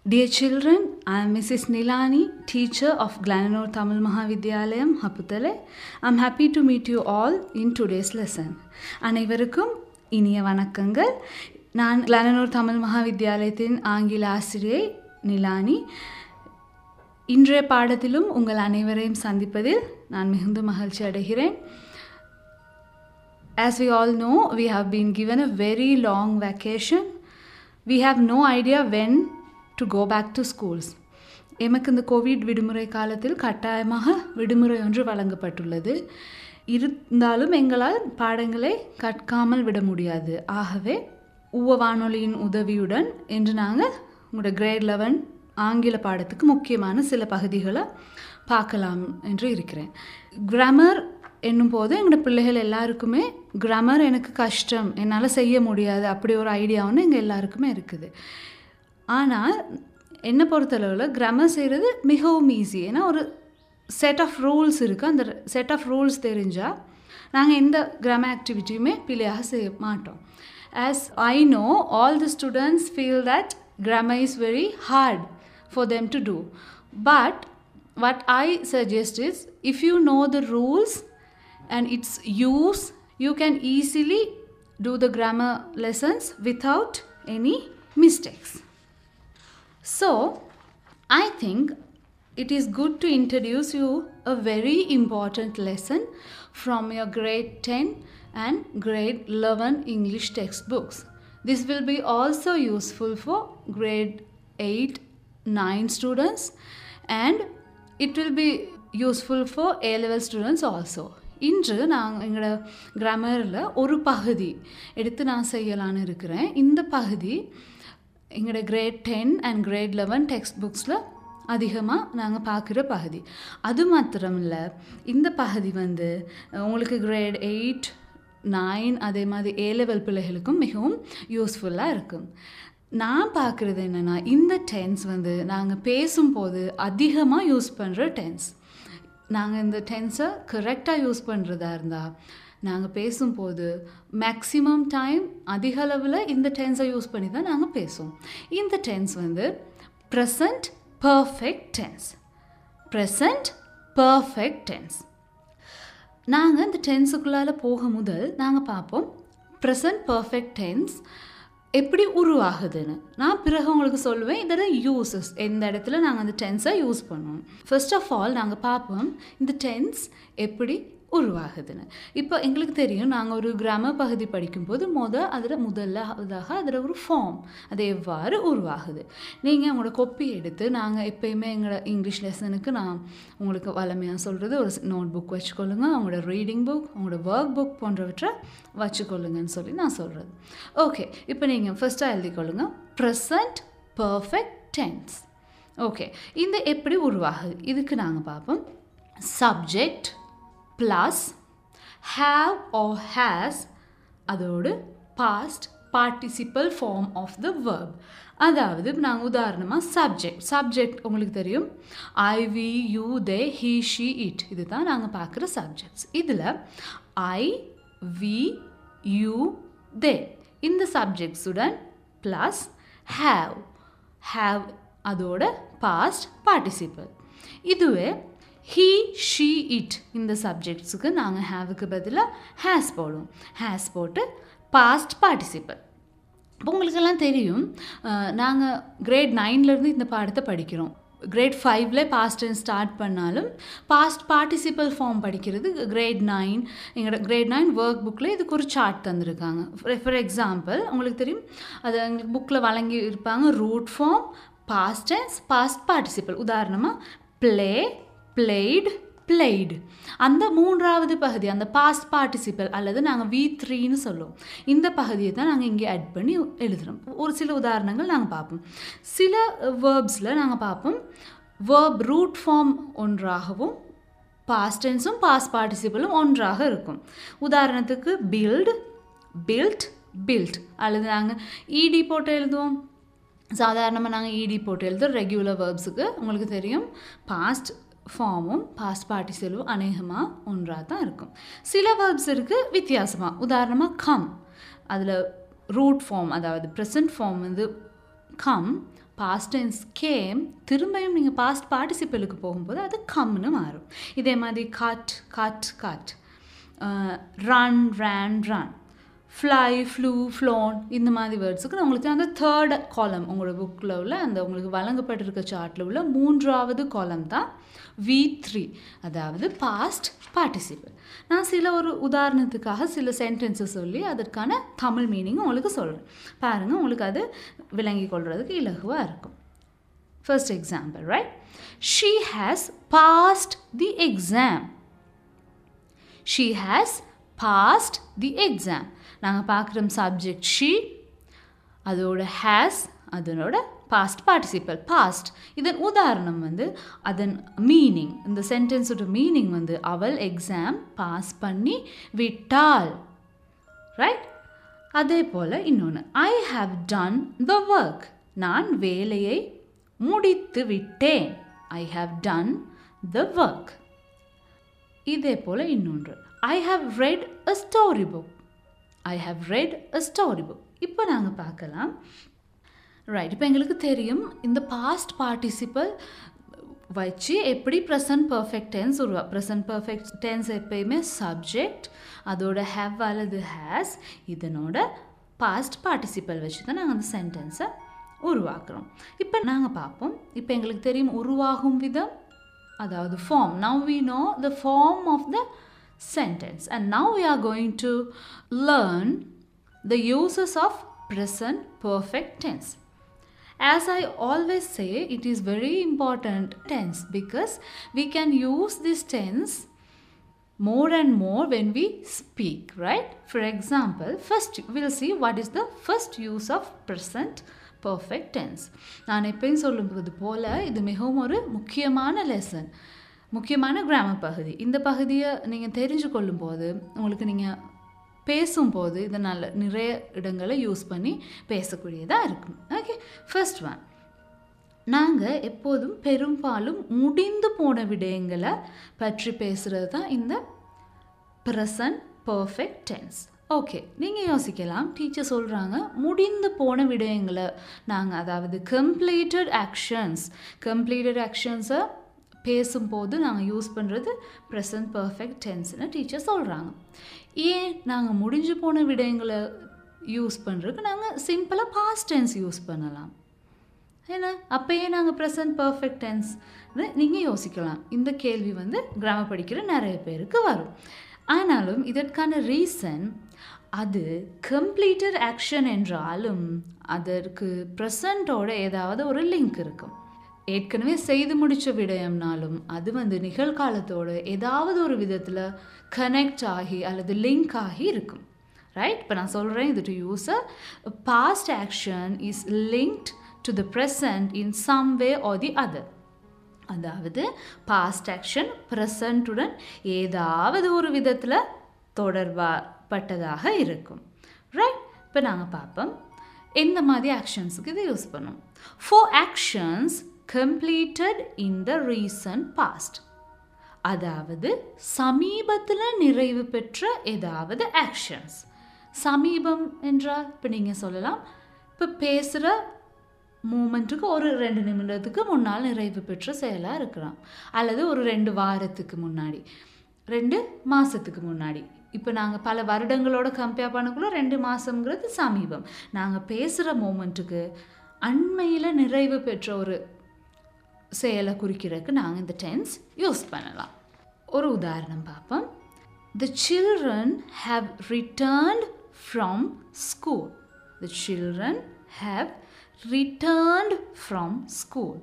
Dear children, I am Mrs. Nilani, teacher of Glananore Tamil Mahavidyalayam, Haputale. I am happy to meet you all in today's lesson. அனைவருக்கும் இனிய வணக்கங்கள் நான் கிளானனூர் தமிழ் மகாவித்யாலயத்தின் ஆங்கில ஆசிரியை நிலானி இன்றைய பாடத்திலும் உங்கள் அனைவரையும் சந்திப்பதில் நான் மிகுந்த மகிழ்ச்சி அடைகிறேன் As we all know, we have been given a very long vacation. We have no idea when to go back to schools. எமக்கு இந்த கோவிட் விடுமுறை காலத்தில் கட்டாயமாக விடுமுறை ஒன்று வழங்கப்பட்டுள்ளது இருந்தாலும் எங்களால் பாடங்களை கற்காமல் விட முடியாது ஆகவே உவ வானொலியின் உதவியுடன் இன்று நாங்கள் உங்களோட கிரேட் லெவன் ஆங்கில பாடத்துக்கு முக்கியமான சில பகுதிகளை பார்க்கலாம் என்று இருக்கிறேன் கிராமர் என்னும் போது எங்களோட பிள்ளைகள் எல்லாருக்குமே கிராமர் எனக்கு கஷ்டம் என்னால் செய்ய முடியாது அப்படி ஒரு ஐடியா ஒன்று எங்கள் எல்லாருக்குமே இருக்குது ஆனால் என்னை பொறுத்தளவில் கிராமர் செய்கிறது மிகவும் ஈஸி ஏன்னா ஒரு செட் ஆஃப் ரூல்ஸ் இருக்குது அந்த செட் ஆஃப் ரூல்ஸ் தெரிஞ்சால் நாங்கள் எந்த கிராமர் ஆக்டிவிட்டியுமே பிள்ளையாக செய்ய மாட்டோம் as I know all the students feel that grammar is very hard for them to do. But what I suggest is if you know the rules and its use, you can easily do the grammar lessons without any mistakes. So, I think it is good to introduce you a very important lesson from your grade 10 and grade 11 English textbooks. This will be also useful for grade 8 9 students and it will be useful for A level students also. இன்று நான் எங்களோட கிராமரில் ஒரு பகுதி எடுத்து நான் செய்யலான்னு இருக்கிறேன் இந்த பகுதி எங்களோட grade ten and grade eleven text புக்ஸில் அதிகமாக நாங்கள் பார்க்குற பகுதி அது மாத்திரம் இல்லை இந்த பகுதி வந்து உங்களுக்கு கிரேட் எயிட் நைன் அதே மாதிரி ஏ லெவல் பிள்ளைகளுக்கும் மிகவும் யூஸ்ஃபுல்லாக இருக்கும் நான் பார்க்குறது என்னென்னா இந்த டென்ஸ் வந்து நாங்கள் பேசும்போது அதிகமாக யூஸ் பண்ணுற டென்ஸ் நாங்கள் இந்த டென்ஸை கரெக்டாக யூஸ் பண்ணுறதா இருந்தால் நாங்கள் பேசும்போது மேக்ஸிமம் டைம் அதிக அளவில் இந்த டென்ஸை யூஸ் பண்ணி தான் நாங்கள் பேசுவோம் இந்த டென்ஸ் வந்து present perfect tense present perfect tense நாங்கள் இந்த டென்ஸுக்குள்ளால் போக முதல் நாங்கள் பார்ப்போம் ப்ரெசண்ட் பர்ஃபெக்ட் டென்ஸ் எப்படி உருவாகுதுன்னு நான் பிறகு உங்களுக்கு சொல்லுவேன் இதோட யூசஸ் எந்த இடத்துல நாங்கள் அந்த டென்ஸை யூஸ் பண்ணுவோம் ஃபர்ஸ்ட் ஆஃப் ஆல் நாங்கள் பார்ப்போம் இந்த டென்ஸ் எப்படி உருவாகுதுன்னு இப்போ எங்களுக்கு தெரியும் நாங்கள் ஒரு கிராம பகுதி படிக்கும்போது மொதல் அதில் முதலாவதாக அதில் ஒரு ஃபார்ம் அது எவ்வாறு உருவாகுது நீங்கள் உங்களோட கொப்பி எடுத்து நாங்கள் எப்பயுமே எங்களோட இங்கிலீஷ் லெசனுக்கு நான் உங்களுக்கு வளமையாக சொல்கிறது ஒரு நோட் புக் வச்சுக்கொள்ளுங்க உங்களோட ரீடிங் புக் உங்களோட ஒர்க் புக் போன்றவற்றை வச்சுக்கொள்ளுங்கன்னு சொல்லி நான் சொல்கிறது ஓகே இப்போ நீங்கள் ஃபஸ்ட்டாக எழுதிக்கொள்ளுங்க ப்ரெசண்ட் பர்ஃபெக்ட் டென்ஸ் ஓகே இந்த எப்படி உருவாகுது இதுக்கு நாங்கள் பார்ப்போம் subject plus have or has அதோடு past participle form of the verb அதாவது நாங்கள் உதாரணமாக சப்ஜெக்ட் சப்ஜெக்ட் உங்களுக்கு தெரியும் I we you they he she it இது தான் நாங்கள் பார்க்குற சப்ஜெக்ட்ஸ் இதில் ஐ வி யூ தே இந்த சப்ஜெக்ட்ஸுடன் ப்ளஸ் ஹாவ் ஹாவ் அதோட பாஸ்ட் பார்ட்டிசிபல் இதுவே ஹீ ஷீ இட் இந்த சப்ஜெக்ட்ஸுக்கு நாங்கள் ஹேவுக்கு பதிலாக ஹேஸ் போடுவோம் ஹேஸ் போட்டு பாஸ்ட் பார்ட்டிசிபல் இப்போ உங்களுக்கெல்லாம் தெரியும் நாங்கள் கிரேட் நைன்லேருந்து இந்த பாடத்தை படிக்கிறோம் கிரேட் ஃபைவ்ல பாஸ்ட் டென்ஸ் ஸ்டார்ட் பண்ணாலும் பாஸ்ட் பார்ட்டிசிபல் ஃபார்ம் படிக்கிறது கிரேட் நைன் எங்களோட கிரேட் நைன் ஒர்க் புக்கில் இதுக்கு ஒரு சார்ட் தந்திருக்காங்க ஃபார் எக்ஸாம்பிள் உங்களுக்கு தெரியும் அது எங்களுக்கு புக்கில் வழங்கி இருப்பாங்க root form past tense past participle உதாரணமாக ப்ளே பிளேட் பிளேடு அந்த மூன்றாவது பகுதி அந்த பாஸ்ட் பார்ட்டிசிபல் அல்லது நாங்கள் வி த்ரீன்னு சொல்லுவோம் இந்த பகுதியை தான் நாங்கள் இங்கே ஆட் பண்ணி எழுதுகிறோம் ஒரு சில உதாரணங்கள் நாங்கள் பார்ப்போம் சில வேர்ப்ஸில் நாங்கள் பார்ப்போம் வேர்ப் ரூட் ஃபார்ம் ஒன்றாகவும் பாஸ்ட் டென்ஸும் பாஸ்ட் பார்ட்டிசிபலும் ஒன்றாக இருக்கும் உதாரணத்துக்கு பில்ட் பில்ட் பில்ட் அல்லது நாங்கள் இடி போட்டு எழுதுவோம் சாதாரணமாக நாங்கள் இடி போட்டு எழுதுவோம் ரெகுலர் வேர்ப்ஸுக்கு உங்களுக்கு தெரியும் பாஸ்ட் ஃபார்மும் பாஸ்ட் பார்ட்டிசிலும் அநேகமாக ஒன்றாக தான் இருக்கும் சில வேர்ப்ஸ் இருக்குது வித்தியாசமாக உதாரணமாக கம் அதில் ரூட் ஃபார்ம் அதாவது ப்ரெசன்ட் ஃபார்ம் வந்து கம் பாஸ்ட் டென்ஸ் கேம் திரும்பியும் நீங்கள் பாஸ்ட் பார்ட்டிசிபலுக்கு போகும்போது அது கம்னு மாறும் இதே மாதிரி cut cut cut run ran run fly flew flown இந்த மாதிரி வேர்ட்ஸுக்கு நான் உங்களுக்கு அந்த தேர்ட் காலம் உங்களோட புக்கில் உள்ள அந்த உங்களுக்கு வழங்கப்பட்டிருக்க சார்ட்டில் உள்ள மூன்றாவது காலம் தான் வி த்ரீ அதாவது பாஸ்ட் பார்ட்டிசிபிள் நான் சில ஒரு உதாரணத்துக்காக சில சென்டென்ஸை சொல்லி அதற்கான தமிழ் மீனிங் உங்களுக்கு சொல்கிறேன் பாருங்கள் உங்களுக்கு அது விளங்கி கொள்றதுக்கு இலகுவாக இருக்கும் first example right she has passed the exam she has passed the exam நாங்கள் பார்க்குற சப்ஜெக்ட் ஷீ அதோட ஹேஸ் அதனோட பாஸ்ட் பார்ட்டிசிபல் பாஸ்ட் இதன் உதாரணம் வந்து அதன் மீனிங் இந்த சென்டென்ஸோட மீனிங் வந்து அவள் எக்ஸாம் பாஸ் பண்ணி விட்டாள் ரைட் அதே போல் இன்னொன்று I have done the work நான் வேலையை முடித்து விட்டேன் I have done the work இதே போல் இன்னொன்று I have read a story book I have read a story book இப்போ நாங்கள் பார்க்கலாம் ரைட் இப்போ எங்களுக்கு தெரியும் இந்த பாஸ்ட் பார்ட்டிசிபல் வச்சு எப்படி ப்ரெசன்ட் பர்ஃபெக்ட் டென்ஸ் உருவா ப்ரெசன்ட் பர்ஃபெக்ட் டென்ஸ் எப்பயுமே சப்ஜெக்ட் அதோட ஹேவ் அல்லது ஹேஸ் இதனோட பாஸ்ட் பார்ட்டிசிபல் வச்சு தான் நாங்கள் அந்த சென்டென்ஸை உருவாக்குறோம் இப்போ நாங்கள் பார்ப்போம் இப்போ எங்களுக்கு தெரியும் உருவாகும் விதம் அதாவது form now we know the form of the sentence and now we are going to learn the uses of present perfect tense as i always say it is very important tense because we can use this tense more and more when we speak right for example first we'll see what is the first use of present perfect tense நான் எப்பயும் சொல்லும்போது போல இது மிகவும் ஒரு முக்கியமான lesson முக்கியமான கிராம பகுதி இந்த பகுதியை நீங்கள் தெரிஞ்சு கொள்ளும்போது உங்களுக்கு நீங்கள் பேசும்போது இதை நல்ல நிறைய இடங்களை யூஸ் பண்ணி பேசக்கூடியதாக இருக்கும் ஓகே ஃபர்ஸ்ட் ஒன் நாங்கள் எப்போதும் பெரும்பாலும் முடிந்து போன விடயங்களை பற்றி பேசுகிறது தான் இந்த ப்ரெசன்ட் பர்ஃபெக்ட் டென்ஸ் ஓகே நீங்கள் யோசிக்கலாம் டீச்சர் சொல்கிறாங்க முடிந்து போன விடயங்களை நாங்கள் அதாவது கம்ப்ளீட்டட் ஆக்ஷன்ஸ் கம்ப்ளீட்டட் ஆக்ஷன்ஸை பேசும்போது நாங்கள் யூஸ் பண்ணுறது ப்ரெசன்ட் பர்ஃபெக்ட் டென்ஸ்னு டீச்சர் சொல்கிறாங்க ஏன் நாங்கள் முடிஞ்சு போன விடயங்களை யூஸ் பண்ணுறதுக்கு நாங்கள் சிம்பிளாக பாஸ்ட் டென்ஸ் யூஸ் பண்ணலாம் ஏன்னா அப்போயே நாங்கள் ப்ரெசன்ட் பர்ஃபெக்ட் டென்ஸ்னு நீங்கள் யோசிக்கலாம் இந்த கேள்வி வந்து கிராம படிக்கிற நிறைய பேருக்கு வரும் ஆனாலும் இதற்கான ரீசன் அது கம்ப்ளீட்டட் ஆக்ஷன் என்றாலும் அதற்கு ப்ரெசண்ட்டோட ஏதாவது ஒரு லிங்க் இருக்கும் ஏற்கனவே செய்து முடித்த விடயம்னாலும் அது வந்து நிகழ்காலத்தோடு ஏதாவது ஒரு விதத்தில் கனெக்ட் ஆகி அல்லது லிங்க் ஆகி இருக்கும் ரைட் இப்போ நான் சொல்கிறேன் இது to use a past action is linked to the present in some way or the other அதாவது பாஸ்ட் ஆக்ஷன் ப்ரெசண்ட்டுடன் ஏதாவது ஒரு விதத்தில் தொடர்பாப்பட்டதாக இருக்கும் ரைட் இப்போ நாங்கள் பார்ப்போம் எந்த மாதிரி ஆக்ஷன்ஸுக்கு இதை யூஸ் பண்ணோம் for actions completed in the recent past அதாவது சமீபத்தில் நிறைவு பெற்ற ஏதாவது ஆக்ஷன்ஸ் சமீபம் என்றால் இப்போ நீங்கள் சொல்லலாம் இப்போ பேசுகிற மூமெண்ட்டுக்கு ஒரு ரெண்டு நிமிடத்துக்கு முன்னால் நிறைவு பெற்ற செயலாக இருக்கலாம் அல்லது ஒரு ரெண்டு வாரத்துக்கு முன்னாடி ரெண்டு மாதத்துக்கு முன்னாடி இப்போ நாங்கள் பல வருடங்களோட கம்பேர் பண்ணக்குள்ள ரெண்டு மாதங்கிறது சமீபம் நாங்கள் பேசுகிற மூமெண்ட்டுக்கு அண்மையில் நிறைவு பெற்ற ஒரு செயலை குறிக்கிறதுக்கு நாங்கள் இந்த டென்ஸ் யூஸ் பண்ணலாம் ஒரு உதாரணம் பார்ப்போம் the children have returned from school the children have returned from school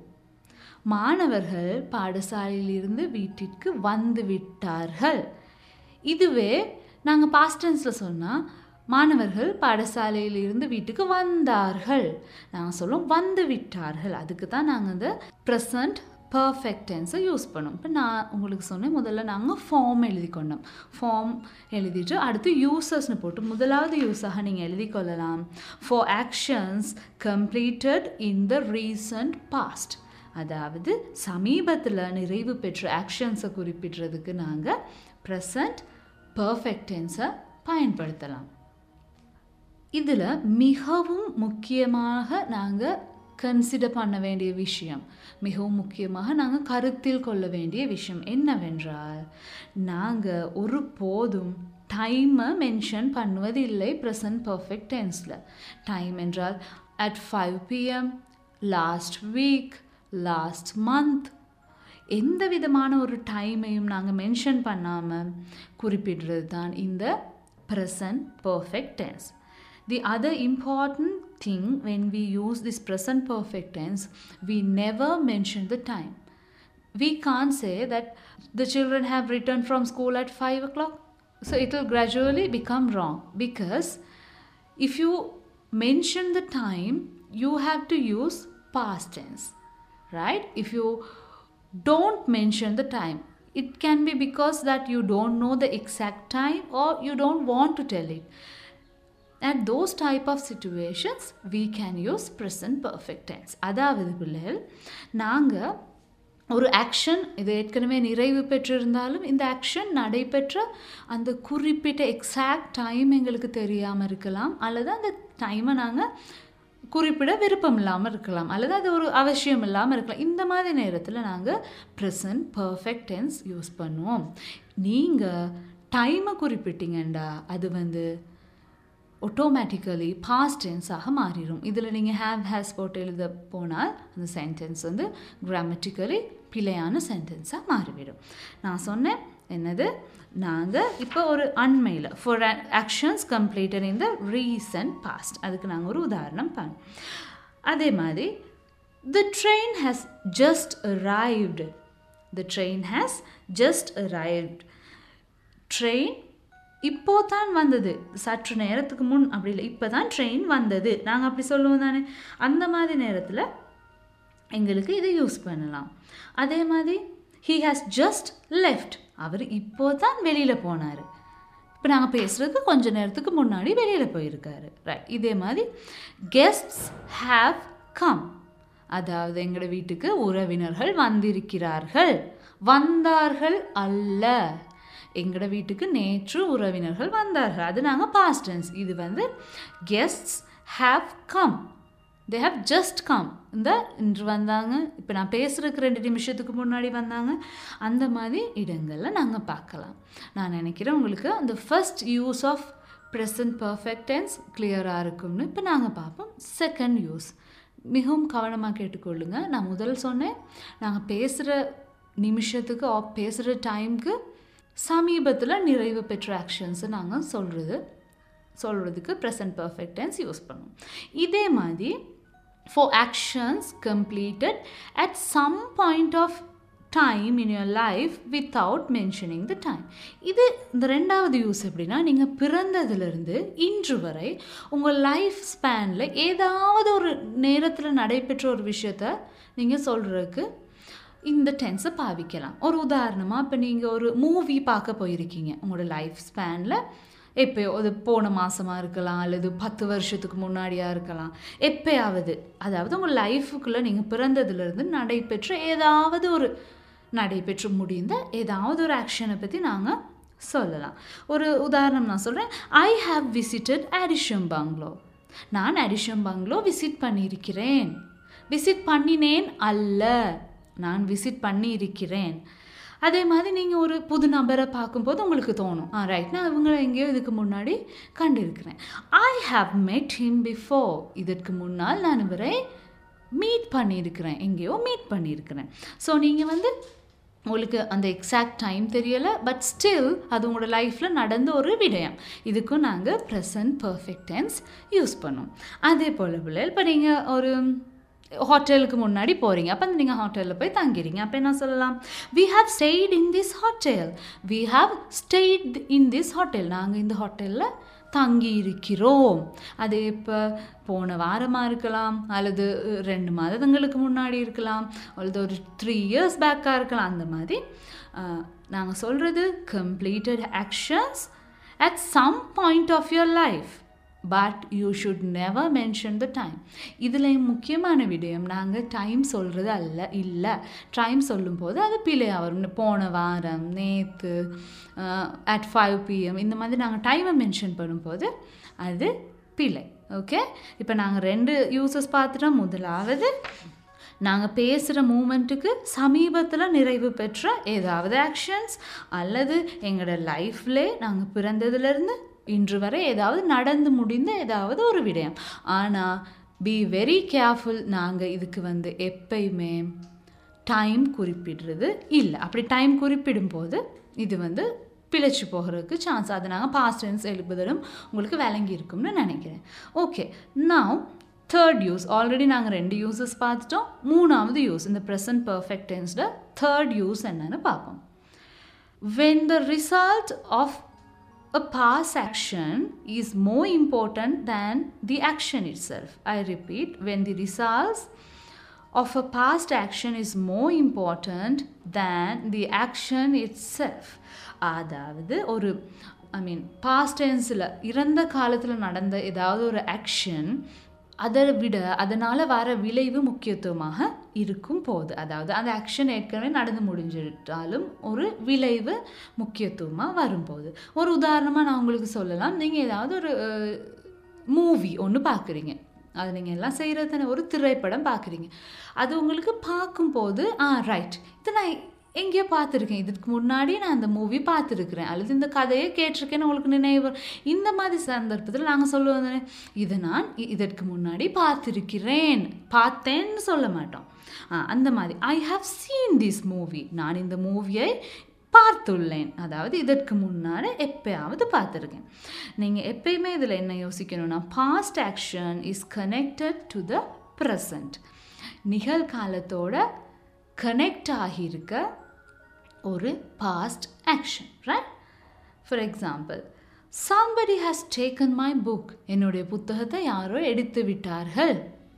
மாணவர்கள் பாடசாலையிலிருந்து வீட்டிற்கு வந்து விட்டார்கள் இதுவே நாங்கள் பாஸ்டன்ஸில் சொன்னால் மாணவர்கள் பாடசாலையிலிருந்து வீட்டுக்கு வந்தார்கள் நாங்கள் சொல்லுவோம் வந்து விட்டார்கள் அதுக்கு தான் நாங்கள் இந்த ப்ரெசண்ட் பர்ஃபெக்ட் டென்ஸை யூஸ் பண்ணோம் இப்போ நான் உங்களுக்கு சொன்னேன் முதல்ல நாங்கள் ஃபார்ம் எழுதி கொண்டோம் ஃபார்ம் எழுதிட்டு அடுத்து யூசர்ஸ்னு போட்டு முதலாவது யூஸாக நீங்கள் எழுதி கொள்ளலாம் for actions completed in the recent past அதாவது சமீபத்தில் நிறைவு பெற்ற ஆக்ஷன்ஸை குறிப்பிடுறதுக்கு நாங்கள் ப்ரெசண்ட் பர்ஃபெக்ட் டென்ஸை பயன்படுத்தலாம் இதில் மிகவும் முக்கியமாக நாங்கள் கன்சிடர் பண்ண வேண்டிய விஷயம் மிகவும் முக்கியமாக நாங்கள் கருத்தில் கொள்ள வேண்டிய விஷயம் என்னவென்றால் நாங்கள் ஒரு போதும் டைமை மென்ஷன் பண்ணுவது இல்லை ப்ரெசன்ட் பர்ஃபெக்ட் டென்ஸில் டைம் என்றால் at five PM last week last month எந்த விதமான ஒரு டைமையும் நாங்கள் மென்ஷன் பண்ணாமல் குறிப்பிடுறது தான் இந்த present perfect tense the other important thing when we use this present perfect tense, we never mention the time. We can't say that the children have returned from school at 5 o'clock. So it will gradually become wrong because if you mention the time, you have to use past tense, right? If you don't mention the time, it can be because that you don't know the exact time or you don't want to tell it at those type of situations we can use present perfect tense அதாவது பிள்ளைகள் நாங்கள் ஒரு action இது ஏற்கனவே நிறைவு பெற்றிருந்தாலும் இந்த action நடைபெற்ற அந்த குறிப்பிட்ட எக்ஸாக்ட் டைம் எங்களுக்கு தெரியாமல் இருக்கலாம் அல்லது அந்த டைமை நாங்கள் குறிப்பிட விருப்பம் இல்லாமல் இருக்கலாம் அல்லது அது ஒரு அவசியம் இல்லாமல் இருக்கலாம் இந்த மாதிரி நேரத்தில் நாங்கள் ப்ரெசன்ட் பர்ஃபெக்ட் டென்ஸ் யூஸ் பண்ணுவோம் நீங்கள் டைமை குறிப்பிட்டீங்கண்டா அது வந்து ஆட்டோமேட்டிக்கலி பாஸ்ட் டென்ஸாக மாறிடும் இதில் நீங்கள் ஹேவ் ஹேஸ் போட்டு எழுத போனால் அந்த சென்டென்ஸ் வந்து கிராமட்டிக்கலி பிழையான சென்டென்ஸாக மாறிவிடும் நான் சொன்னேன் என்னது நாங்கள் இப்போ ஒரு அண்மையில் for actions completed in the recent past அதுக்கு நாங்கள் ஒரு உதாரணம் பண்ணோம் அதே மாதிரி the train has just arrived the train has just arrived train இப்போ தான் வந்தது சற்று நேரத்துக்கு முன் அப்படி இல்லை இப்போ தான் ட்ரெயின் வந்தது நாங்கள் அப்படி சொல்லுவோம் தானே அந்த மாதிரி நேரத்தில் எங்களுக்கு இதை யூஸ் பண்ணலாம் அதே மாதிரி ஹீ ஹாஸ் ஜஸ்ட் லெஃப்ட் அவர் இப்போ தான் வெளியில் போனார் இப்போ நாங்கள் பேசுகிறதுக்கு கொஞ்ச நேரத்துக்கு முன்னாடி வெளியில் போயிருக்காரு ரைட் இதே மாதிரி கெஸ்ட்ஸ் ஹாவ் கம் அதாவது எங்களோட வீட்டுக்கு உறவினர்கள் வந்திருக்கிறார்கள் வந்தார்கள் அல்ல எங்களோட வீட்டுக்கு நேற்று உறவினர்கள் வந்தார்கள் அது நாங்கள் பாஸ்ட் டென்ஸ் இது வந்து guests have come they have just come இந்த இன்று வந்தாங்க இப்போ நான் பேசுகிறதுக்கு ரெண்டு நிமிஷத்துக்கு முன்னாடி வந்தாங்க அந்த மாதிரி இடங்களில் நாங்கள் பார்க்கலாம் நான் நினைக்கிறேன் உங்களுக்கு அந்த first use of present perfect tense கிளியராக இருக்கும்னு இப்போ நாங்கள் பார்ப்போம் செகண்ட் யூஸ் மிகவும் கவனமாக கேட்டுக்கொள்ளுங்க நான் முதல் சொன்னேன் நாங்கள் பேசுகிற நிமிஷத்துக்கு ஆப் பேசுகிற டைமுக்கு சமீபத்தில் நிறைவு பெற்ற ஆக்ஷன்ஸை நாங்கள் சொல்கிறது சொல்கிறதுக்கு ப்ரெசன்ட் பர்ஃபெக்ட் டென்ஸ் யூஸ் பண்ணுவோம் இதே மாதிரி for actions completed at some point of time in your life without mentioning the time இது இந்த ரெண்டாவது யூஸ் எப்படின்னா நீங்கள் பிறந்ததுலேருந்து இன்று வரை உங்கள் லைஃப் ஸ்பேனில் ஏதாவது ஒரு நேரத்தில் நடைபெற்ற ஒரு விஷயத்த நீங்கள் சொல்கிறதுக்கு இந்த டென்ஸை பாவிக்கலாம் ஒரு உதாரணமாக இப்போ நீங்கள் ஒரு மூவி பார்க்க போயிருக்கீங்க உங்களோட லைஃப் ஸ்பேனில் எப்போ அது போன மாதமாக இருக்கலாம் அல்லது பத்து வருஷத்துக்கு முன்னாடியாக இருக்கலாம் எப்பயாவது அதாவது உங்கள் லைஃபுக்குள்ளே நீங்கள் பிறந்ததுலேருந்து நடைபெற்ற ஏதாவது ஒரு நடைபெற்று முடிந்த ஏதாவது ஒரு ஆக்ஷனை பற்றி நாங்கள் சொல்லலாம் ஒரு உதாரணம் நான் சொல்கிறேன் ஐ ஹாவ் விசிட்டட் அடிஷம் பங்களோ நான் அடிஷம் பங்களோ விசிட் பண்ணியிருக்கிறேன் விசிட் பண்ணினேன் அல்ல நான் விசிட் பண்ணி இருக்கிறேன் அதே மாதிரி நீங்கள் ஒரு புது நபரை பார்க்கும்போது உங்களுக்கு தோணும் ஆ ரைட் நான் இவங்களை எங்கேயோ இதுக்கு முன்னாடி கண்டிருக்கிறேன் I have met him before இதற்கு முன்னால் நான் இவரை மீட் பண்ணியிருக்கிறேன் எங்கேயோ மீட் பண்ணியிருக்கிறேன் ஸோ நீங்கள் வந்து உங்களுக்கு அந்த எக்ஸாக்ட் டைம் தெரியலை பட் ஸ்டில் அது உங்களோட லைஃப்பில் நடந்த ஒரு விடயம் இதுக்கும் நாங்கள் ப்ரெசன்ட் பர்ஃபெக்ட் டென்ஸ் யூஸ் பண்ணுவோம் அதே போல் பிள்ளை இப்போ நீங்கள் ஒரு ஹோட்டலுக்கு முன்னாடி போகிறீங்க அப்போ நீங்கள் ஹோட்டலில் போய் தங்கிறீங்க அப்போ என்ன சொல்லலாம் we have stayed in this hotel we have stayed in this hotel நாங்கள் இந்த ஹோட்டலில் தங்கி இருக்கிறோம் அது இப்போ போன வாரமாக இருக்கலாம் அல்லது ரெண்டு மாதங்களுக்கு முன்னாடி இருக்கலாம் அல்லது ஒரு த்ரீ இயர்ஸ் பேக்காக இருக்கலாம் அந்த மாதிரி நாங்கள் சொல்கிறது completed actions at some point of your life but you should never mention the time இதில் முக்கியமான விடயம் நாங்கள் டைம் சொல்கிறது அல்ல இல்லை டைம் சொல்லும்போது அது பிழையாக வரும் போன வாரம் நேற்று அட் ஃபைவ் பிஎம் இந்த மாதிரி நாங்கள் டைமை மென்ஷன் பண்ணும்போது அது பிழை ஓகே இப்போ நாங்கள் ரெண்டு யூசஸ் பார்த்துட்டோம் முதலாவது நாங்கள் பேசுகிற மூமெண்ட்டுக்கு சமீபத்தில் நிறைவு பெற்ற ஏதாவது ஆக்ஷன்ஸ் அல்லது எங்களோட லைஃப்லே நாங்கள் பிறந்ததுலேருந்து இன்று வரை ஏதாவது நடந்து முடிந்த ஏதாவது ஒரு விடயம் ஆனால் பி வெரி கேர்ஃபுல் நாங்கள் இதுக்கு வந்து எப்பயுமே டைம் குறிப்பிடுறது இல்லை அப்படி டைம் குறிப்பிடும்போது இது வந்து பிழைச்சி போகிறதுக்கு சான்ஸ் அது நாங்கள் பாஸ்ட் டென்ஸ் எழுப்புதலும் உங்களுக்கு விளங்கி இருக்கும்னு நினைக்கிறேன் ஓகே நான் தேர்ட் யூஸ் ஆல்ரெடி நாங்கள் ரெண்டு யூசஸ் பார்த்துட்டோம் மூணாவது யூஸ் இந்த ப்ரெசன்ட் பர்ஃபெக்ட் டென்ஸில் தேர்ட் யூஸ் என்னன்னு பார்ப்போம் when the result of a past action is more important than the action itself. I repeat, when the results of a past action is more important than the action itself. அதாவது ஒரு ஐ மீன் past டென்ஸில் இறந்த காலத்தில் நடந்த ஏதாவது ஒரு action அதை விட அதனால் வர விளைவு முக்கியத்துவமாக இருக்கும் போது அதாவது அந்த ஆக்ஷன் ஏற்கனவே நடந்து முடிஞ்சிட்டாலும் ஒரு விளைவு முக்கியத்துவமாக வரும்போது ஒரு உதாரணமாக நான் உங்களுக்கு சொல்லலாம் நீங்கள் ஏதாவது ஒரு மூவி ஒன்று பார்க்குறீங்க அது நீங்கள் எல்லாம் செய்கிறது தானே ஒரு திரைப்படம் பார்க்குறீங்க அது உங்களுக்கு பார்க்கும்போது ஆ ரைட் இது நான் எங்கேயோ பார்த்துருக்கேன் இதுக்கு முன்னாடி நான் அந்த மூவி பார்த்துருக்குறேன் அல்லது இந்த கதையை கேட்டிருக்கேன்னு உங்களுக்கு நினைவு வரும். இந்த மாதிரி சந்தர்ப்பத்தில் நாங்கள் சொல்லுவோம் தானே இதை நான் இ- இதற்கு முன்னாடி பார்த்துருக்கிறேன் பார்த்தேன்னு சொல்ல மாட்டோம் ஆ, அந்த மாதிரி I have seen this movie நான் இந்த மூவியை பார்த்துள்ளேன் அதாவது இதற்கு முன்னாடி எப்பயாவது பார்த்துருக்கேன் நீங்கள் எப்பயுமே இதில் என்ன யோசிக்கணும்னா past action is connected to the present நிகழ்காலத்தோட கனெக்ட் ஆகியிருக்க ஒரு past action right for example somebody has taken my book என்னுடைய புத்தகத்தை யாரோ எடுத்து விட்டார்கள்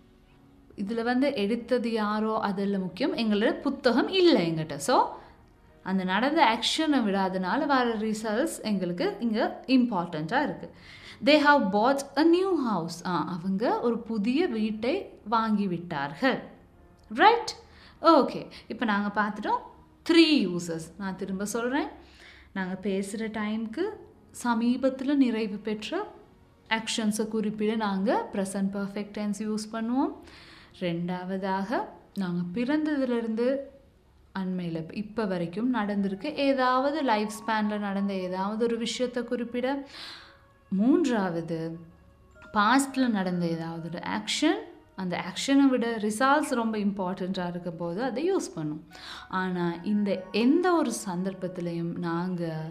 இதில் வந்து எடுத்தது யாரோ அதெல்லாம் முக்கியம் எங்களோட புத்தகம் இல்லை எங்கிட்ட ஸோ அந்த நடந்த ஆக்ஷனை விடாதனால வர ரிசல்ட்ஸ் எங்களுக்கு இங்கே இம்பார்ட்டண்ட்டாக இருக்குது they have bought a new house ஆ அவங்க ஒரு புதிய வீட்டை வாங்கி விட்டார்கள் ரைட் ஓகே இப்போ நாங்கள் பார்த்துட்டோம் த்ரீ யூசஸ் நான் திரும்ப சொல்கிறேன் நாங்கள் பேசுகிற டைம்க்கு சமீபத்தில் நிறைவு பெற்ற ஆக்ஷன்ஸை குறிப்பிட நாங்கள் ப்ரெசன்ட் பர்ஃபெக்ட் டென்ஸ் யூஸ் பண்ணுவோம் ரெண்டாவதாக நாங்கள் பிறந்ததுலேருந்து அண்மையில் இப்போ வரைக்கும் நடந்திருக்கு ஏதாவது லைஃப் ஸ்பேனில் நடந்த ஏதாவது ஒரு விஷயத்தை குறிப்பிட மூன்றாவது பாஸ்டில் நடந்த ஏதாவது ஒரு ஆக்ஷன் அந்த ஆக்ஷனை விட ரிசால்ட்ஸ் ரொம்ப இம்பார்ட்டண்ட்டாக இருக்கும் போது அதை யூஸ் பண்ணும் ஆனால் இந்த எந்த ஒரு சந்தர்ப்பத்திலையும் நாங்கள்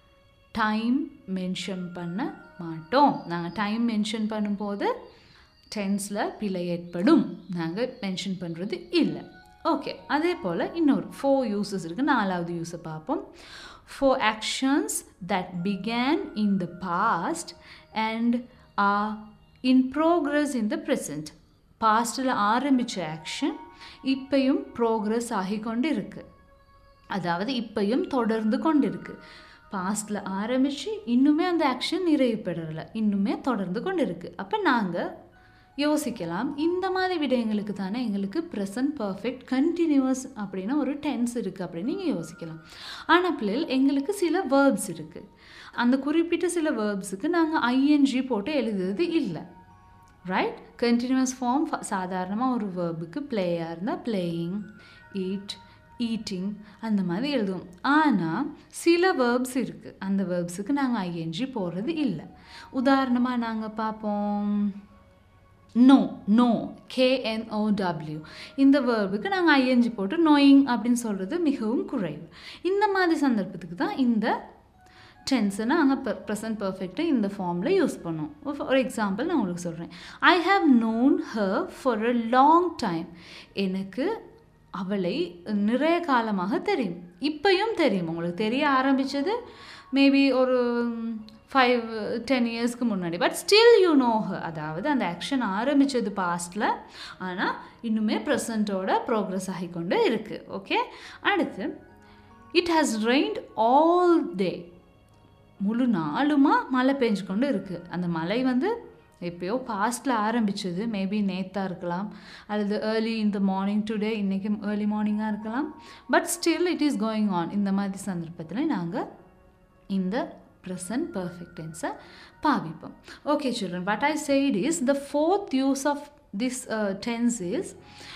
டைம் மென்ஷன் பண்ண மாட்டோம் நாங்கள் டைம் மென்ஷன் பண்ணும்போது டென்ஸில் பிழை ஏற்படும் நாங்கள் மென்ஷன் பண்ணுறது இல்லை ஓகே அதே போல் இன்னொரு ஃபோர் யூசஸ் இருக்குது நாலாவது யூஸை பார்ப்போம் four actions that began in the past and are in progress in the present பாஸ்டில் ஆரம்பித்த ஆக்ஷன் இப்பையும் ப்ரோக்ரஸ் ஆகி கொண்டு இருக்குது அதாவது இப்பையும் தொடர்ந்து கொண்டிருக்கு பாஸ்டில் ஆரம்பித்து இன்னுமே அந்த ஆக்ஷன் நிறைவு பெறலை இன்னுமே தொடர்ந்து கொண்டு இருக்கு அப்போ நாங்கள் யோசிக்கலாம் இந்த மாதிரி விடயங்களுக்கு தானே எங்களுக்கு ப்ரெசன்ட் பர்ஃபெக்ட் கண்டினியூஸ் அப்படின்னு ஒரு டென்ஸ் இருக்குது அப்படின்னு நீங்கள் யோசிக்கலாம் ஆனால் பிள்ளைகள் எங்களுக்கு சில வேர்ப்ஸ் இருக்குது அந்த குறிப்பிட்ட சில வேர்ப்ஸுக்கு நாங்கள் ஐஎன்ஜி போட்டு எழுதுறது இல்லை ரைட் கண்டினியூஸ் ஃபார்ம் சாதாரணமாக ஒரு வேர்புக்கு ப்ளேயாக இருந்தால் பிளேயிங் ஈட் ஈட்டிங் அந்த மாதிரி எழுதுவோம் ஆனால் சில வேர்ப்ஸ் இருக்குது அந்த வேர்ப்ஸுக்கு நாங்கள் ஐஎன்ஜி போடுறது இல்லை உதாரணமாக நாங்கள் பார்ப்போம் நோ நோ கேஎன்ஓடபிள்யூ இந்த வேர்புக்கு நாங்கள் ஐஎன்ஜி போட்டு நோயிங் அப்படின்னு சொல்கிறது மிகவும் குறைவு இந்த மாதிரி சந்தர்ப்பத்துக்கு தான் இந்த டென்ஸை நாங்கள் ப்ரெசன்ட் பர்ஃபெக்டை இந்த ஃபார்மில் யூஸ் பண்ணுவோம் ஃபார் எக்ஸாம்பிள் நான் உங்களுக்கு சொல்கிறேன் I have known her for a long time எனக்கு அவளை நிறைய காலமாக தெரியும் இப்பயும் தெரியும் உங்களுக்கு தெரிய ஆரம்பித்தது மேபி ஒரு ஃபைவ் டென் இயர்ஸ்க்கு முன்னாடி but still you know her அதாவது அந்த ஆக்ஷன் ஆரம்பித்தது பாஸ்டில் ஆனால் இன்னுமே ப்ரெசண்ட்டோட ப்ரோக்ரஸ் ஆகிக்கொண்டு இருக்குது ஓகே அடுத்து it has rained all day முழு நாளுமா மழை பெஞ்சு கொண்டு இருக்குது அந்த மழை வந்து எப்பயோ பாஸ்டில் ஆரம்பிச்சது மேபி நேத்தாக இருக்கலாம் அல்லது ஏர்லி இந்த மார்னிங் டுடே இன்றைக்கி ஏர்லி மார்னிங்காக இருக்கலாம் but still it is going on இந்த மாதிரி சந்தர்ப்பத்தில் நாங்கள் இந்த ப்ரெசன்ட் பர்ஃபெக்ட் டென்ஸை பாவிப்போம் okay children what I said is the fourth use of this tense is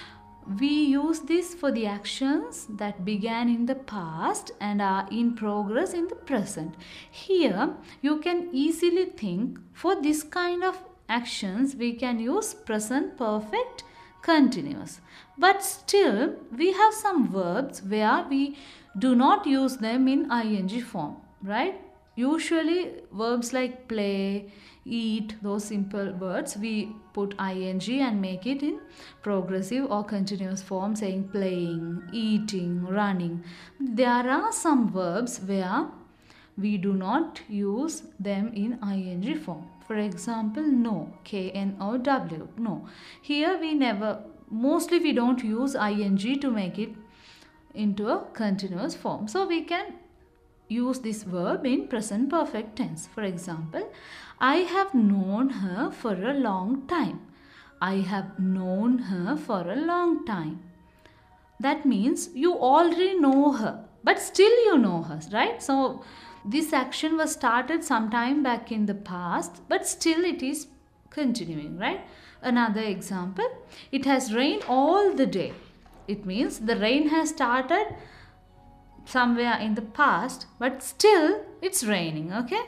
we use this for the actions that began in the past and are in progress in the present. Here, you can easily think for this kind of actions, we can use present perfect continuous. But still, we have some verbs where we do not use them in ing form, right? Usually, verbs like play, eat, those simple words, we put ing and make it in progressive or continuous form, saying playing, eating, running. There are some verbs where we do not use them in ing form. For example, no, K N O W, no. Here we never, mostly we don't use ing to make it into a continuous form. So we can use this verb in present perfect tense. For example, I have known her for a long time. I have known her for a long time. That means you already know her, but still you know her, right? So this action was started sometime back in the past, but still it is continuing, right? Another example, it has rained all the day. It means the rain has started somewhere in the past, but still it's raining, okay?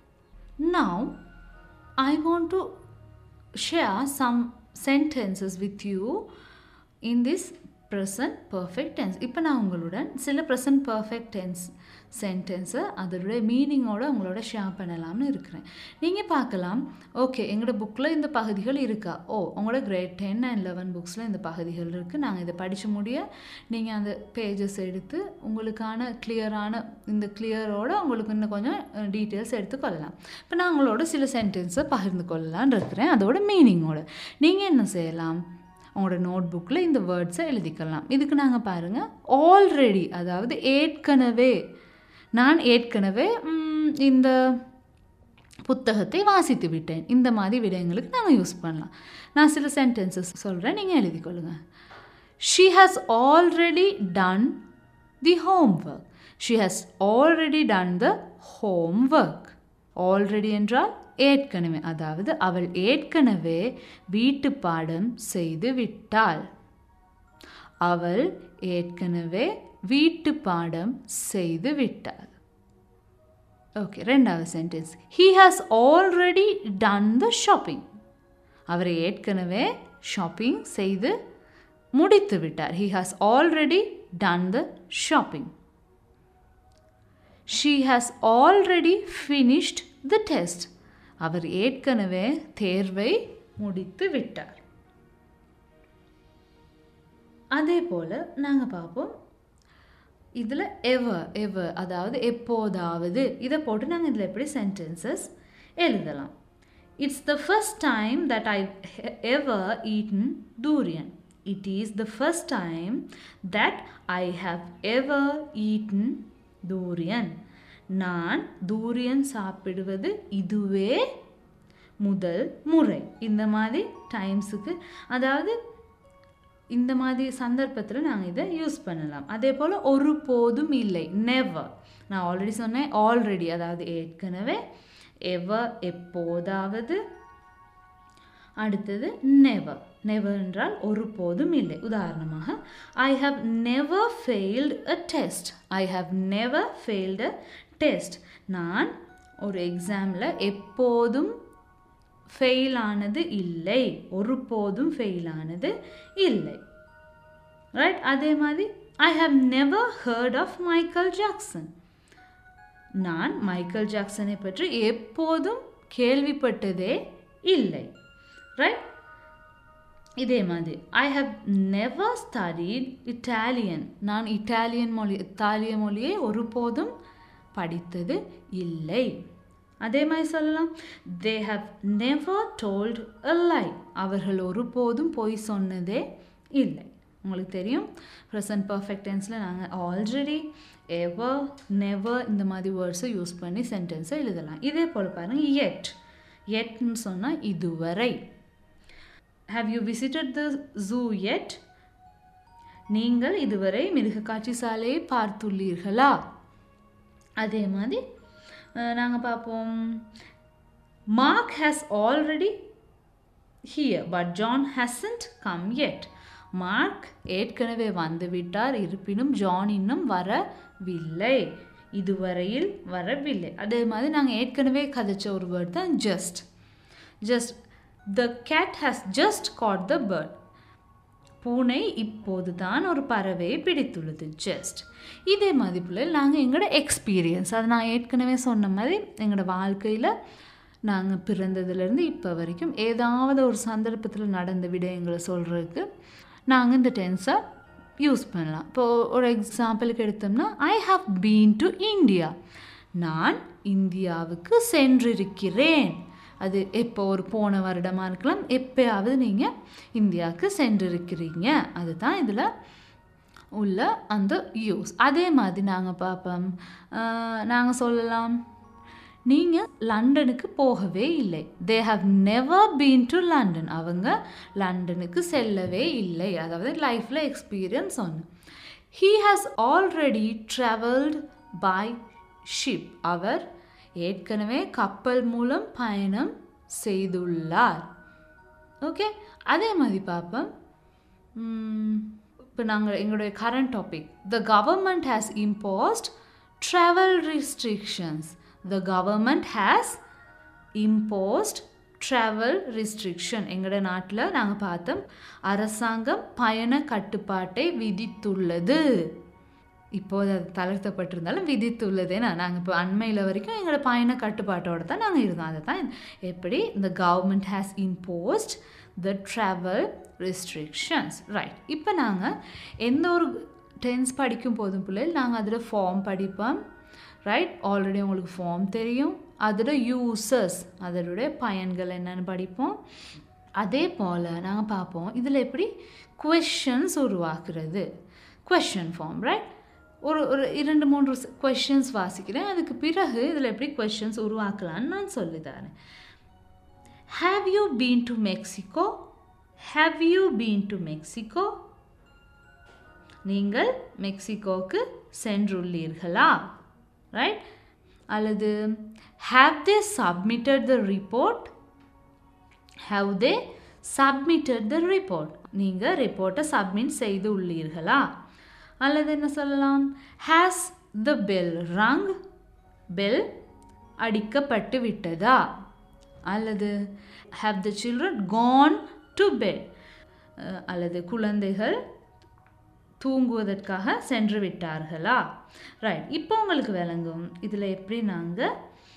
Now, I want to share some sentences with you in this present perfect tense இப்போ நான் உங்களுடன் சில present perfect tense சென்டென்ஸை அதோடைய மீனிங்கோட உங்களோட share பண்ணலாம்னு இருக்கிறேன் நீங்கள் பார்க்கலாம் ஓகே எங்களோட புக்கில் இந்த பகுதிகள் இருக்கா ஓ உங்களோட கிரேட் டென் அண்ட் லெவன் புக்ஸில் இந்த பகுதிகள் இருக்குது நாங்கள் இதை படித்து முடிய நீங்கள் அந்த பேஜஸ் எடுத்து உங்களுக்கான கிளியரான இந்த கிளியரோட உங்களுக்கு இன்னும் கொஞ்சம் டீட்டெயில்ஸ் எடுத்துக்கொள்ளலாம் இப்போ நான் உங்களோட சில சென்டென்ஸை பகிர்ந்து கொள்ளலான்னு இருக்கிறேன் அதோட மீனிங்கோட நீங்கள் என்ன செய்யலாம் உங்களோட நோட் புக்கில் இந்த வேர்ட்ஸை எழுதிக்கலாம் இதுக்கு நாங்கள் பாருங்கள் ஆல்ரெடி அதாவது ஏற்கனவே நான் ஏற்கனவே ம், இந்த புத்தகத்தை வாசித்து விட்டேன் இந்த மாதிரி விடயங்களுக்கு நாங்கள் யூஸ் பண்ணலாம் நான் சில சென்டென்சஸ் சொல்கிறேன் நீங்கள் எழுதி கொள்ளுங்க she has already done the homework she has already done the homework already என்றால் ஏற்கனவே அதாவது அவள் ஏற்கனவே வீட்டு பாடம் செய்து விட்டாள் அவள் ஏற்கனவே வீட்டு பாடம் செய்து விட்டாள் ஓகே ரெண்டாவது sentence he has already done the shopping அவர் ஏற்கனவே ஷாப்பிங் செய்து முடித்து விட்டார் he has already done the shopping she has already finished the test அவர் ஏற்கனவே தேர்வை முடித்து விட்டார் அதே போல் நாங்கள் பார்ப்போம் இதில் எவர் எவர் அதாவது எப்போதாவது இதை போட்டு நாங்கள் இதில் எப்படி சென்டென்சஸ் எழுதலாம் it's the first time that I ever eaten durian it is the first time that I have ever eaten durian நான் தூரியன் சாப்பிடுவது இதுவே முதல் முறை இந்த மாதிரி டைம்ஸுக்கு அதாவது இந்த மாதிரி சந்தர்ப்பத்தில் நாங்கள் இதை யூஸ் பண்ணலாம் அதே போல் ஒரு போதும் இல்லை நெவர் நான் ஆல்ரெடி சொன்னேன் ஆல்ரெடி அதாவது ஏற்கனவே எவர் எப்போதாவது அடுத்தது நெவர் நெவர் என்றால் ஒரு போதும் இல்லை உதாரணமாக I have never failed a test I have never failed a test நான் ஒரு எக்ஸாமில் எப்போதும் ஃபெயில் ஆனது இல்லை ஒரு போதும் ஃபெயில் ஆனது இல்லை ரைட் அதே மாதிரி I have never heard of Michael Jackson நான் மைக்கேல் ஜாக்சனை பற்றி எப்போதும் கேள்விப்பட்டதே இல்லை ரைட் இதே மாதிரி I have never studied Italian நான் இட்டாலியன் மொழி இத்தாலிய மொழியை ஒருபோதும் படித்தது இல்லை அதே மாதிரி சொல்லலாம் they have never told a lie அவர்கள் ஒருபோதும் பொய் சொன்னதே இல்லை உங்களுக்கு தெரியும் ப்ரெசன்ட் பர்ஃபெக்ட் டென்ஸில் நாங்கள் ஆல்ரெடி எவர் நெவர் இந்த மாதிரி வேர்ட்ஸை யூஸ் பண்ணி சென்டென்ஸை எழுதலாம் இதே போல் பாருங்கள் எட் எட்னு சொன்னால் இதுவரை have you visited the zoo yet நீங்கள் இதுவரை மிருக காட்சி சாலையை பார்த்துள்ளீர்களா அதே மாதிரி நாங்கள் பார்ப்போம் Mark has already here but John hasn't come yet Mark ஏற்கனவே வந்துவிட்டார் இருப்பினும் ஜான் இன்னும் வரவில்லை இதுவரையில் வரவில்லை அதே மாதிரி நாங்கள் ஏற்கனவே கதைச்ச ஒரு வேர்ட் தான் just just the cat has just caught the bird பூனை இப்போது தான் ஒரு பறவையை பிடித்துள்ளது ஜஸ்ட் இதே மதிப்பில் நாங்கள் எங்களோட எக்ஸ்பீரியன்ஸ் அது நான் ஏற்கனவே சொன்ன மாதிரி எங்களோட வாழ்க்கையில் நாங்கள் பிறந்ததுலேருந்து இப்போ வரைக்கும் ஏதாவது ஒரு சந்தர்ப்பத்தில் நடந்த விடயங்களை சொல்கிறதுக்கு நாங்கள் இந்த டென்ஸை யூஸ் பண்ணலாம் இப்போது ஒரு எக்ஸாம்பிளுக்கு எடுத்தோம்னா I have been to India நான் இந்தியாவுக்கு சென்றிருக்கிறேன் அது எப்போ ஒரு போன வருடமாக இருக்கலாம் எப்போயாவது நீங்கள் இந்தியாவுக்கு சென்றிருக்கிறீங்க அதுதான் இதில் உள்ள அந்த யூஸ் அதே மாதிரி நாங்கள் பார்ப்போம் நாங்கள் சொல்லலாம் நீங்கள் லண்டனுக்கு போகவே இல்லை they have never been to London அவங்க லண்டனுக்கு செல்லவே இல்லை அதாவது லைஃப்பில் எக்ஸ்பீரியன்ஸ் ஒன்று he has already travelled by ship அவர் ஏற்கனவே கப்பல் மூலம் பயணம் செய்துள்ளார் ஓகே அதே மாதிரி பார்ப்போம் இப்போ நாங்கள் எங்களுடைய current topic the government has imposed travel restrictions the government has imposed travel restriction எங்களோட நாட்டில் நாங்கள் பார்த்தோம் அரசாங்கம் பயண கட்டுப்பாட்டை விதித்துள்ளது இப்போது அது தளர்த்தப்பட்டிருந்தாலும் விதித்துள்ளதேனா நாங்கள் இப்போ அண்மையில் வரைக்கும் எங்களோட பயண கட்டுப்பாட்டோடு தான் நாங்கள் இருந்தோம் அதை தான் எப்படி இந்த government has imposed the travel restrictions right இப்போ நாங்கள் எந்த ஒரு டென்ஸ் படிக்கும் போதும் பிள்ளைகள் நாங்கள் அதில் ஃபார்ம் படிப்போம் ரைட் ஆல்ரெடி உங்களுக்கு ஃபார்ம் தெரியும் அதோட யூசஸ் அதனுடைய பயன்கள் என்னென்னு படிப்போம் அதே போல் நாங்கள் பார்ப்போம் இதில் எப்படி கொஷன்ஸ் உருவாக்குறது கொஷன் ஃபார்ம் ரைட் ஒரு ஒரு இரண்டு மூன்று கொஷின்ஸ் வாசிக்கிறேன் அதுக்கு பிறகு இதில் எப்படி கொஷின்ஸ் உருவாக்கலான்னு நான் சொல்லித்தரேன் have you been to Mexico have you been to Mexico நீங்கள் மெக்சிகோக்கு சென்றுள்ளீர்களா ரைட் அல்லது have they submitted the report have they submitted the report நீங்கள் ரிப்போர்ட்டை சப்மிட் செய்து உள்ளீர்களா அல்லது என்ன சொல்லலாம் has the bell rung bell அடிக்கப்பட்டு விட்டதா அல்லது have the children gone to bed அல்லது குழந்தைகள் தூங்குவதற்காக சென்று விட்டார்களா ரைட் இப்போ உங்களுக்கு விளங்கும் இதில் எப்படி நாங்கள்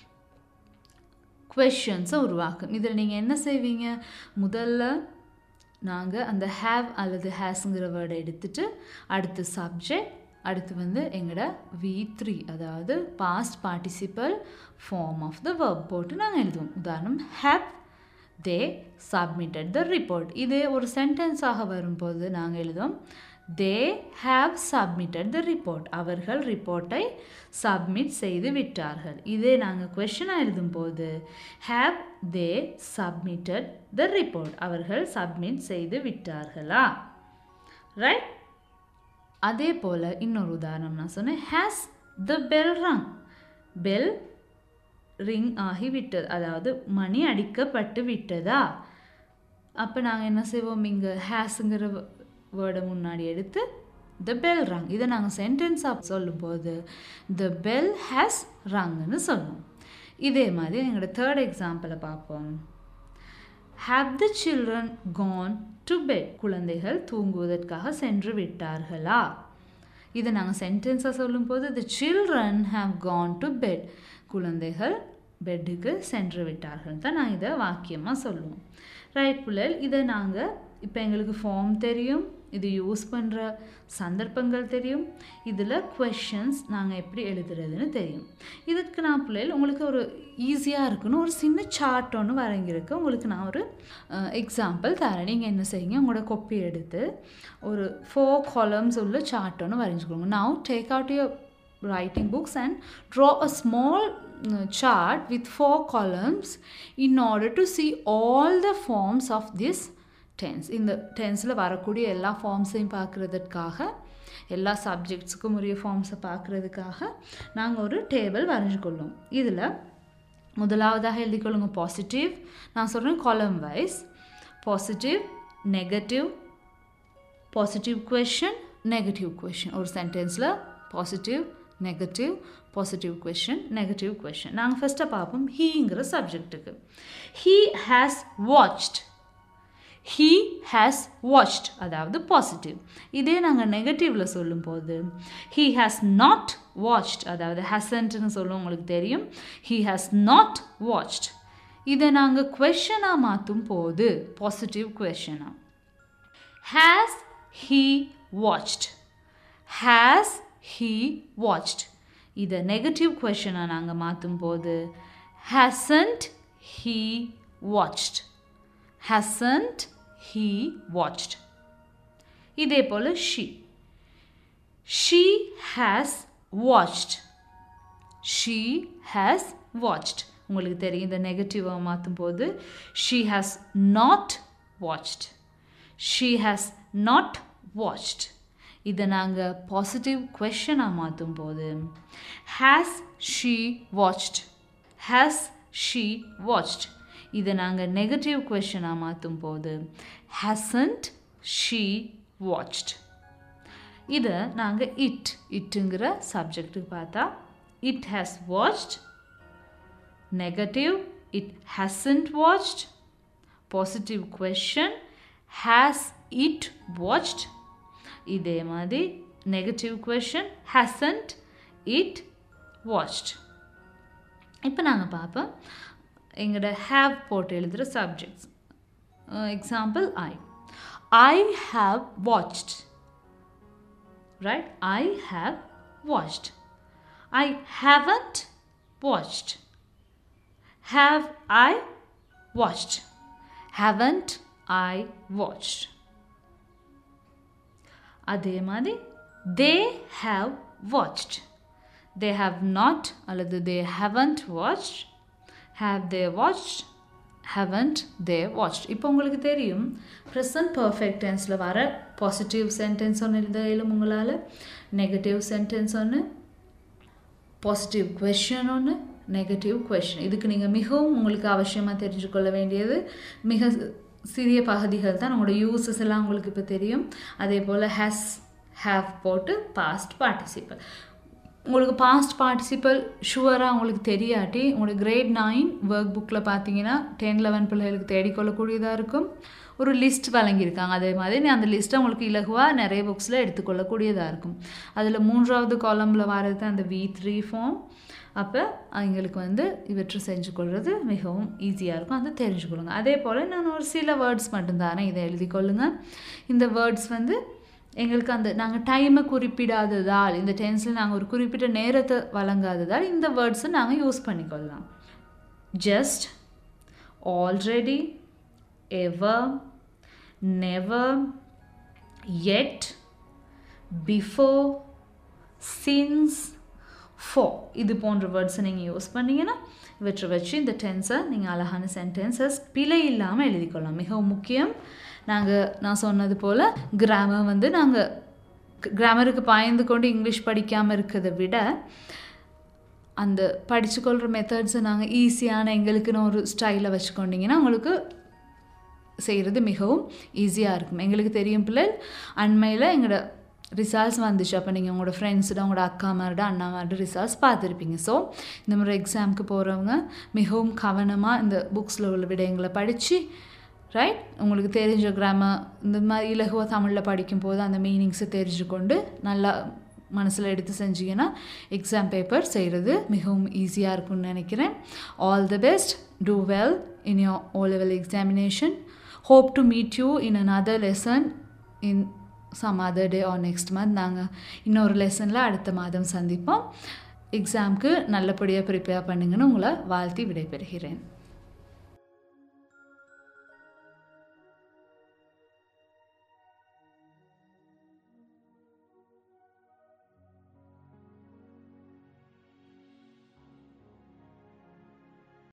கொஷன்ஸை உருவாக்கும் இதில் நீங்கள் என்ன செய்வீங்க முதல்ல நாங்கள் அந்த ஹேவ் அல்லது ஹேஸுங்கிற வேர்டை எடுத்துட்டு அடுத்து சப்ஜெக்ட் அடுத்து வந்து எங்களோட வி த்ரீ அதாவது past participle form of the verb போட்டு நாங்கள் எழுதுவோம் உதாரணம் have they submitted the report இதே ஒரு சென்டென்ஸாக வரும்போது நாங்கள் எழுதுவோம் they have submitted the report அவர்கள் ரிப்போர்ட்டை சப்மிட் செய்து விட்டார்கள் இதே நாங்கள் கொஷனாக எழுதும்போது have they submitted the report அவர்கள் சப்மிட் செய்து விட்டார்களா ரைட் அதே போல் இன்னொரு உதாரணம் நான் சொன்னேன் has the bell rung bell ring ஆகிவிட்டது அதாவது மணி அடிக்கப்பட்டு விட்டதா அப்போ நாங்கள் என்ன செய்வோம் இங்கே ஹேஸுங்கிற வேர்டை முன்னாடி எடுத்து த பெல் ரங் இதை நாங்கள் சென்டென்ஸாக சொல்லும்போது த பெல் ஹேஸ் ரங்னு சொல்லுவோம் இதே மாதிரி எங்களோட தேர்ட் எக்ஸாம்பிளை பார்ப்போம் have the children gone to bed குழந்தைகள் தூங்குவதற்காக சென்று விட்டார்களா இதை நாங்கள் சென்டென்ஸாக சொல்லும்போது the children have gone to bed குழந்தைகள் பெட்டுக்கு சென்று விட்டார்கள் தான் நான் இதை வாக்கியமாக சொல்லுவோம் ரைட் புள்ளல் இதை நாங்கள் இப்போ எங்களுக்கு ஃபார்ம் தெரியும் இது யூஸ் பண்ணுற சந்தர்ப்பங்கள் தெரியும் இதில் கொஷன்ஸ் நாங்கள் எப்படி எழுதுறதுன்னு தெரியும் இதுக்கு நான் பிள்ளைகள் உங்களுக்கு ஒரு ஈஸியாக இருக்குன்னு ஒரு சின்ன சார்ட் ஒன்று வரைஞ்சிருக்கு உங்களுக்கு நான் ஒரு எக்ஸாம்பிள் தரேன் நீங்கள் என்ன செய்யுங்க உங்களோட கொப்பி எடுத்து ஒரு ஃபோர் காலம்ஸ் உள்ள சார்ட் ஒன்று வரைஞ்சிக்கோங்க now take out your writing books and draw a small uh, chart with four columns in order to see all the forms of this tense இந்த டென்ஸில் வரக்கூடிய எல்லா ஃபார்ம்ஸையும் பார்க்குறதுக்காக எல்லா சப்ஜெக்ட்ஸுக்கும் உரிய ஃபார்ம்ஸை பார்க்குறதுக்காக நாங்கள் ஒரு டேபிள் வரைஞ்சிக்கொள்ளும் இதில் முதலாவதாக எழுதிக்கொள்ளுங்க பாசிட்டிவ் நான் சொல்கிறேன் column wise positive negative positive question negative question ஒரு சென்டென்ஸில் positive negative positive question negative question நாங்கள் ஃபஸ்ட்டாக பார்ப்போம் ஹீங்கிற சப்ஜெக்ட்டுக்கு he has watched he has watched அதாவது பாசிட்டிவ் இதே நாங்கள் நெகட்டிவில் சொல்லும்போது ஹீ ஹேஸ் நாட் வாட்ச்ட் அதாவது ஹசன்ட்னு சொல்லும் உங்களுக்கு தெரியும் ஹீ ஹேஸ் நாட் வாட்ச்ட் இதை நாங்கள் கொஷனாக மாற்றும் போது பாசிட்டிவ் கொஷனாக has he watched has he watched இதை நெகட்டிவ் கொஷனாக நாங்கள் மாற்றும் போது hasn't he watched hasn't he watched இதே போல் she she has watched she has watched உங்களுக்கு தெரியும் இந்த நெகட்டிவாக மாற்றும் போது she has not watched she has not watched இதை நாங்கள் பாசிட்டிவ் கொஷனாக மாற்றும் போது has she watched has she watched இதை நாங்கள் நெகட்டிவ் கொஷனாக மாற்றும் போது ஹசன்ட் ஷீ வாட்ச்ட் இதை நாங்கள் இட் இட்டுங்கிற சப்ஜெக்ட்டுக்கு பார்த்தா it has watched negative it hasn't watched positive question has it watched இதே மாதிரி negative question hasn't it watched இப்போ நாங்கள் பார்ப்போம் எங்களோட ஹேவ் போட்டு எழுதுகிற subjects example I I have watched right I have watched I haven't watched have I watched haven't I watched அதே மாதிரி they have watched they have not அல்லது they haven't watched have they watched haven't they watched இப்போ உங்களுக்கு தெரியும் present perfect டென்ஸில் வர positive sentence ஒன்று எழுத இயலும் உங்களால் நெகட்டிவ் சென்டென்ஸ் ஒன்று பாசிட்டிவ் கொஷின் ஒன்று நெகட்டிவ் கொஷின் இதுக்கு நீங்கள் மிகவும் உங்களுக்கு அவசியமாக தெரிஞ்சுக்கொள்ள வேண்டியது மிக சிறிய பகுதிகள் தான் உங்களோட யூசஸ் எல்லாம் உங்களுக்கு இப்போ தெரியும் அதே போல் ஹேஸ் ஹேவ் போட்டு பாஸ்ட் பார்ட்டிசிபல் உங்களுக்கு பாஸ்ட் பார்ட்டிசிபல் ஷுவராக உங்களுக்கு தெரியாட்டி உங்களுக்கு கிரேட் நைன் ஒர்க் புக்கில் பார்த்தீங்கன்னா டென் லெவன் பிள்ளைகளுக்கு தேடிக்கொள்ளக்கூடியதாக இருக்கும் ஒரு லிஸ்ட் வழங்கியிருக்காங்க அதே மாதிரி அந்த லிஸ்ட்டை உங்களுக்கு இலகுவாக நிறைய புக்ஸில் எடுத்துக்கொள்ளக்கூடியதாக இருக்கும் அதில் மூன்றாவது காலமில் வர்றது தான் அந்த வி த்ரீ ஃபார்ம் அப்போ எங்களுக்கு வந்து இவற்றை செஞ்சு கொள்வது மிகவும் ஈஸியாக இருக்கும் அதை தெரிஞ்சுக்கொள்ளுங்க அதே போல் நான் ஒரு சில வேர்ட்ஸ் மட்டும்தானே இதை எழுதி கொள்ளுங்கள் இந்த வேர்ட்ஸ் வந்து எங்களுக்கு அந்த நாங்கள் டைமை குறிப்பிடாததால் இந்த டென்ஸில் நாங்கள் ஒரு குறிப்பிட்ட நேரத்தை வழங்காததால் இந்த வேர்ட்ஸை நாங்கள் யூஸ் பண்ணிக்கொள்ளலாம் just already ever never yet before since for இது போன்ற வேர்ட்ஸை நீங்கள் யூஸ் பண்ணிங்கன்னா இவற்றை வச்சு இந்த டென்ஸை நீங்கள் அழகான சென்டென்சஸ் பிழை இல்லாமல் எழுதிக்கொள்ளலாம் மிகவும் முக்கியம் நாங்கள் நான் சொன்னது போல் கிராமர் வந்து நாங்கள் கிராமருக்கு பாய்ந்து கொண்டு இங்கிலீஷ் படிக்காமல் இருக்கிறத விட அந்த படிச்சுக்கொள்கிற மெத்தட்ஸை நாங்கள் ஈஸியான எங்களுக்குன்னு ஒரு ஸ்டைலில் வச்சுக்கொண்டிங்கன்னா உங்களுக்கு செய்கிறது மிகவும் ஈஸியாக இருக்கும் எங்களுக்கு தெரியும் பிள்ளை அண்மையில் எங்களோட ரிசல்ட்ஸ் வந்துச்சு அப்போ நீங்கள் உங்களோட ஃப்ரெண்ட்ஸோட உங்களோட அக்கா மாரோட அண்ணா மாரோட ரிசல்ட்ஸ் பார்த்துருப்பீங்க ஸோ இந்த மாதிரி எக்ஸாமுக்கு போகிறவங்க மிகவும் கவனமாக இந்த புக்ஸில் உள்ள விடயங்களை படித்து ரைட் உங்களுக்கு தெரிஞ்ச கிராமர் இந்த மாதிரி இலகுவாக தமிழில் படிக்கும்போது அந்த மீனிங்ஸை தெரிஞ்சுக்கொண்டு நல்லா மனசில் எடுத்து செஞ்சீங்கன்னா எக்ஸாம் பேப்பர் செய்கிறது மிகவும் ஈஸியாக இருக்கும்னு நினைக்கிறேன் all the best do well in your O level examination hope to meet you in another lesson in some other day or next month நாங்கள் இன்னொரு லெசனில் அடுத்த மாதம் சந்திப்போம் எக்ஸாமுக்கு நல்லபடியாக ப்ரிப்பேர் பண்ணுங்கன்னு உங்களை வாழ்த்தி விடைபெறுகிறேன்